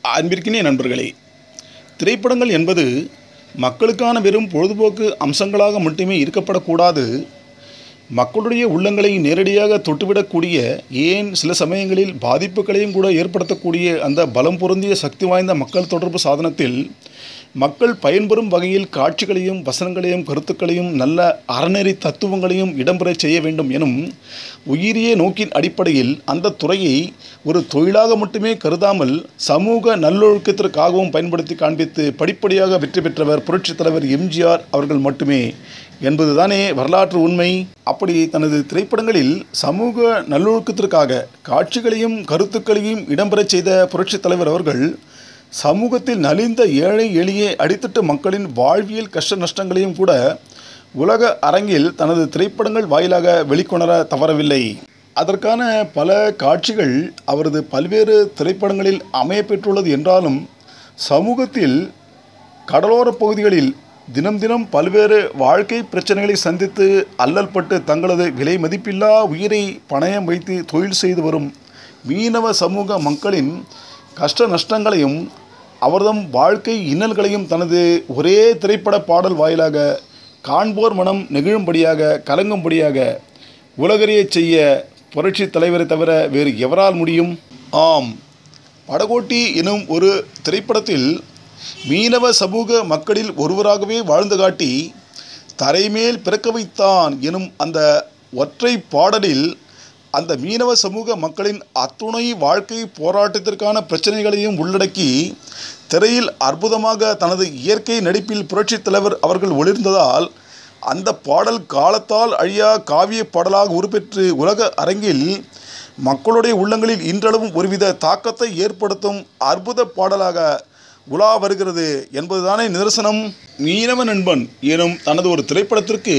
அன்பிற்கினிய நண்பர்களே திரைப்படங்கள் என்பது மக்களுக்கான வெறும் பொழுதுபோக்கு அம்சங்களாக மட்டுமே இருக்கப்படக்கூடாது மக்களுடைய உள்ளங்களை நேரடியாக தொட்டுவிடக்கூடிய ஏன் சில சமயங்களில் பாதிப்புகளையும் கூட ஏற்படுத்தக்கூடிய அந்த பலம் பொருந்திய சக்தி வாய்ந்த மக்கள் தொடர்பு சாதனத்தில் மக்கள் பயன்பெறும் வகையில் காட்சிகளையும் வசனங்களையும் கருத்துக்களையும் நல்ல அறநெறி தத்துவங்களையும் இடம்பெறச் செய்ய வேண்டும் எனும் உயிரிய நோக்கின் அடிப்படையில் அந்த துறையை ஒரு தொழிலாக மட்டுமே கருதாமல் சமூக நல்லொழுக்கத்திற்காகவும் பயன்படுத்தி காண்பித்து படிப்படியாக வெற்றி பெற்றவர் புரட்சித் தலைவர் எம்ஜிஆர் அவர்கள் மட்டுமே என்பதுதானே வரலாற்று உண்மை அப்படி தனது திரைப்படங்களில் சமூக நல்லொழுக்கத்திற்காக காட்சிகளையும் கருத்துக்களையும் இடம்பெறச் செய்த புரட்சித் தலைவர் அவர்கள் சமூகத்தில் நலிந்த ஏழை எளிய அடித்தட்டு மக்களின் வாழ்வியல் கஷ்ட நஷ்டங்களையும் கூட உலக அரங்கில் தனது திரைப்படங்கள் வாயிலாக வெளிக்கொணர தவறவில்லை அதற்கான பல காட்சிகள் அவரது பல்வேறு திரைப்படங்களில் அமையப்பெற்றுள்ளது என்றாலும் சமூகத்தில் கடலோரப் பகுதிகளில் தினம் தினம் பல்வேறு வாழ்க்கை பிரச்சனைகளை சந்தித்து அல்லல்பட்டு தங்களது விலை மதிப்பில்லா உயிரை பணயம் வைத்து தொழில் செய்து வரும் மீனவ சமூக மக்களின் கஷ்ட நஷ்டங்களையும் அவர்தம் வாழ்க்கை இன்னல்களையும் தனது ஒரே திரைப்பட பாடல் வாயிலாக காண்போர் மனம் நெகிழும்படியாக கலங்கும்படியாக உலகறியச் செய்ய புரட்சி தலைவரை தவிர வேறு எவரால் முடியும் ஆம் படகோட்டி எனும் ஒரு திரைப்படத்தில் மீனவ சமூக மக்களில் ஒருவராகவே வாழ்ந்து காட்டி தரைமேல் பிறக்க வைத்தான் எனும் அந்த ஒற்றை பாடலில் அந்த மீனவ சமூக மக்களின் அத்துணை வாழ்க்கை போராட்டத்திற்கான பிரச்சனைகளையும் உள்ளடக்கி திரையில் அற்புதமாக தனது இயற்கை நடிப்பில் புரட்சித் தலைவர் அவர்கள் ஒளிர்ந்ததால் அந்த பாடல் காலத்தால் அழியா காவிய பாடலாக உருப்பெற்று உலக அரங்கில் மக்களுடைய உள்ளங்களில் இன்றளவும் ஒருவித தாக்கத்தை ஏற்படுத்தும் அற்புத பாடலாக உலா வருகிறது என்பதுதானே நிதர்சனம் மீனவ நண்பன் எனும் தனது ஒரு திரைப்படத்திற்கு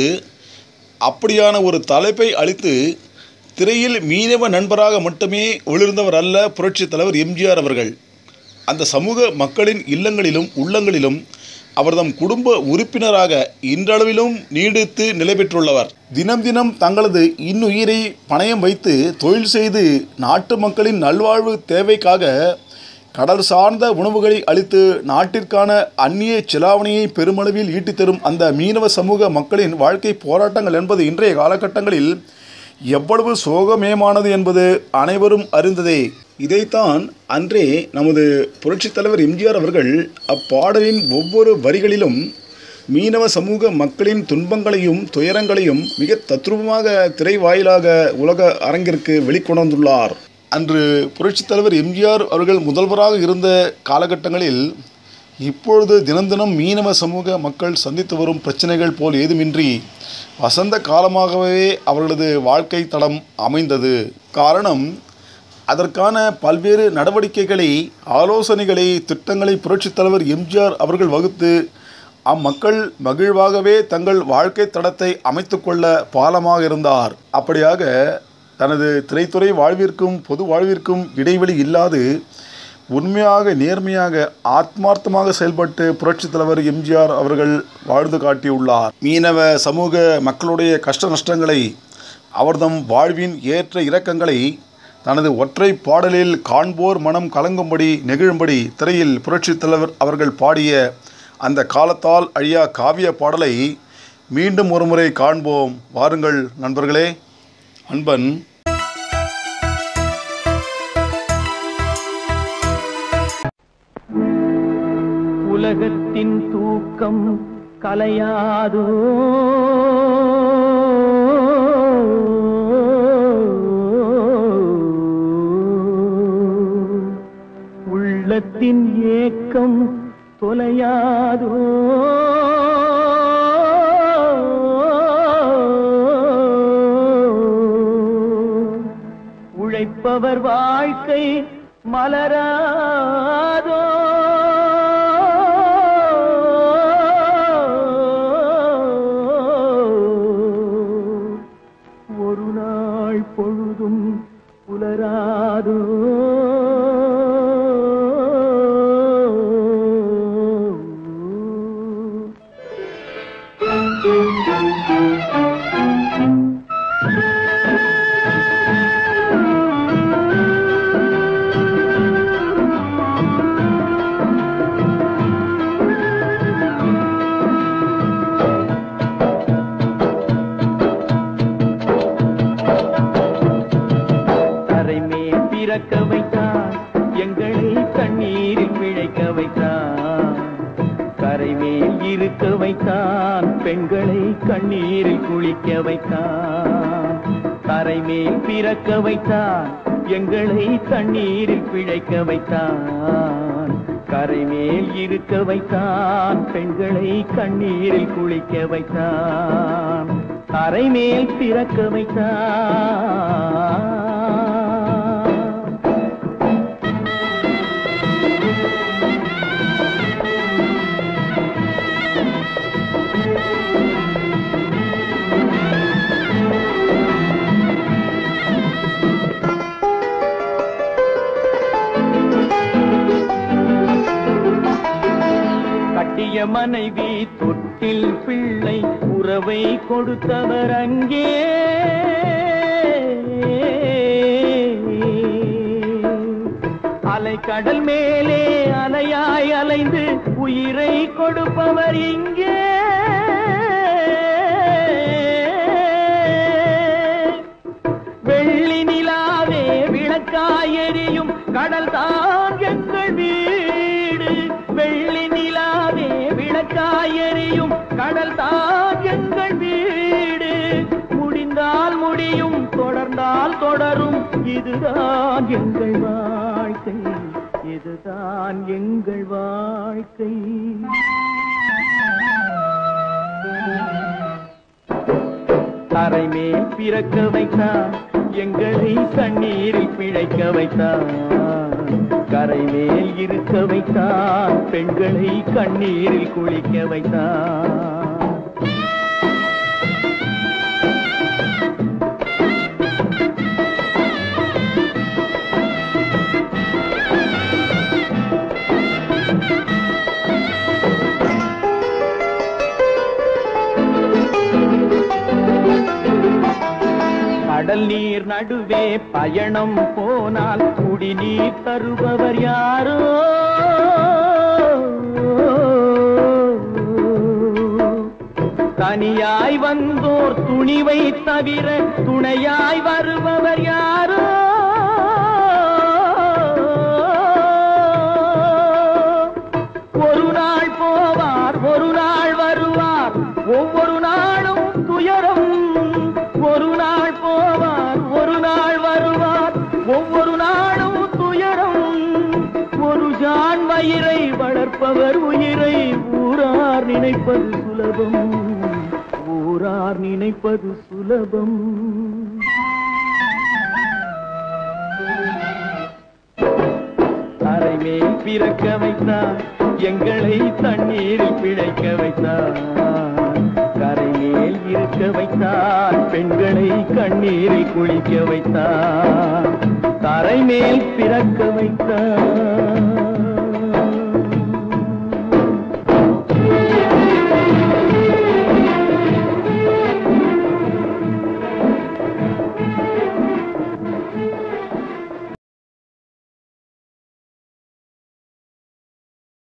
அப்படியான ஒரு தலைப்பை அளித்து திரையில் மீனவ நண்பராக மட்டுமே ஒளிர்ந்தவர் அல்ல புரட்சித் தலைவர் எம்ஜிஆர் அவர்கள் அந்த சமூக மக்களின் இல்லங்களிலும் உள்ளங்களிலும் அவர்தம் குடும்ப உறுப்பினராக இன்றளவிலும் நீடித்து நிலை பெற்றுள்ளவர் தினம் தினம் தங்களது இன்னுயிரை பணயம் வைத்து தொழில் செய்து நாட்டு மக்களின் நல்வாழ்வு தேவைக்காக கடல் சார்ந்த உணவுகளை அளித்து நாட்டிற்கான அந்நிய செலாவணியை பெருமளவில் ஈட்டித் தரும் அந்த மீனவ சமூக மக்களின் வாழ்க்கை போராட்டங்கள் என்பது இன்றைய காலகட்டங்களில் எவ்வளவு சோகமயமானது என்பது அனைவரும் அறிந்ததே இதைத்தான் அன்றே நமது புரட்சித் தலைவர் எம்ஜிஆர் அவர்கள் அப்பாடலின் ஒவ்வொரு வரிகளிலும் மீனவ சமூக மக்களின் துன்பங்களையும் துயரங்களையும் மிக தத்ரூபமாக திரை வாயிலாக உலக அரங்கிற்கு வெளிக்கொணர்ந்துள்ளார் அன்று புரட்சித் தலைவர் எம்ஜிஆர் அவர்கள் முதல்வராக இருந்த காலகட்டங்களில் இப்பொழுது தினம் தினம் மீனவ சமூக மக்கள் சந்தித்து வரும் பிரச்சனைகள் போல் ஏதுமின்றி வசந்த காலமாகவே அவர்களது வாழ்க்கை தடம் அமைந்தது காரணம் அதற்கான பல்வேறு நடவடிக்கைகளை ஆலோசனைகளை திட்டங்களை புரட்சித் தலைவர் எம்ஜிஆர் அவர்கள் வகுத்து அம்மக்கள் மகிழ்வாகவே தங்கள் வாழ்க்கை தடத்தை அமைத்துக்கொள்ள பாலமாக இருந்தார் அப்படியாக தனது திரைத்துறை வாழ்விற்கும் பொது வாழ்விற்கும் இடைவெளி இல்லாது உண்மையாக நேர்மையாக ஆத்மார்த்தமாக செயல்பட்டு புரட்சித் தலைவர் எம்ஜிஆர் அவர்கள் வாழ்ந்து காட்டியுள்ளார் மீனவ சமூக மக்களுடைய கஷ்ட நஷ்டங்களை அவர்தம் வாழ்வின் ஏற்ற இறக்கங்களை தனது ஒற்றை பாடலில் காண்போர் மனம் கலங்கும்படி நெகிழும்படி திரையில் புரட்சித் தலைவர் அவர்கள் பாடிய அந்த காலத்தால் அழியா காவிய பாடலை மீண்டும் ஒருமுறை காண்போம் வாருங்கள் நண்பர்களே அன்பன் உலகத்தின் தூக்கம் கலையாதோ உள்ளத்தின் ஏக்கம் தொலையாதோ உழைப்பவர் வாழ்க்கை மலராதோ ஒரு நாள் பொழுதும் புலராதோ பிழைக்க வைத்தான் கரைமேல் இருக்க வைத்தான் பெண்களை கண்ணீரில் குளிக்க வைத்தான் கரைமேல் பிறக்க வைத்தான் எங்களை தண்ணீரில் பிழைக்க வைத்தான் கரைமேல் இருக்க வைத்தான் பெண்களை கண்ணீரில் குளிக்க வைத்தான் கரைமேல் பிறக்க வைத்தான் கட்டிய மனைவி தொட்டில் பிள்ளை உறவை கொடுத்தவர் அங்கே அலை கடல் மேலே அலையாய் அலைந்து உயிரை கொடுப்பவர் இங்கே வெள்ளி நிலாவே விளக்காய் எரியும் கடல் தான் எங்கள் வீடு வெள்ளி நிலாவே விளக்காய் எரியும் கடல் தான் எங்கள் வீடு முடிந்தால் முடியும் தொடர்ந்தால் தொடரும் இதுதான் எங்கள் வாழ்க்கை இதுதான் எங்கள் வாழ்க்கை தரை மேல் பிறக்க வைத்தான் எங்களை தண்ணீரில் பிழைக்க வைத்தான் கரை மேல் இருக்க வைத்தான் பெண்களை கண்ணீரில் குளிக்க வைத்தான் கடல் நீர் நடுவே பயணம் போனால் குடிநீர் தருபவர் யாரோ தனியாய் வந்தோர் துணிவை தவிர துணையாய் வருபவர் யாரோ ஒரு நாள் போவார் ஒரு நாள் வருவார் ஒவ்வொரு நாளும் துயரம் ஒரு நாள் போவார் ஒரு நாள் வருவார் ஒவ்வொரு நாளும் துயரம் ஒரு ஜான் வயிறை வளர்ப்பவர் உயிரை ஊரார் நினைப்பது சுலபம் ஊரார் நினைப்பது சுலபம் அரை மேல் பிறக்க வைத்தான் எங்களை தண்ணீரில் பிழைக்க வைத்தான் கரை மேல் இருக்க வைத்தான் பெண்களை கண்ணீரில் குளிக்க வைத்தான் தரை மேல் பிறக்க வைத்தான்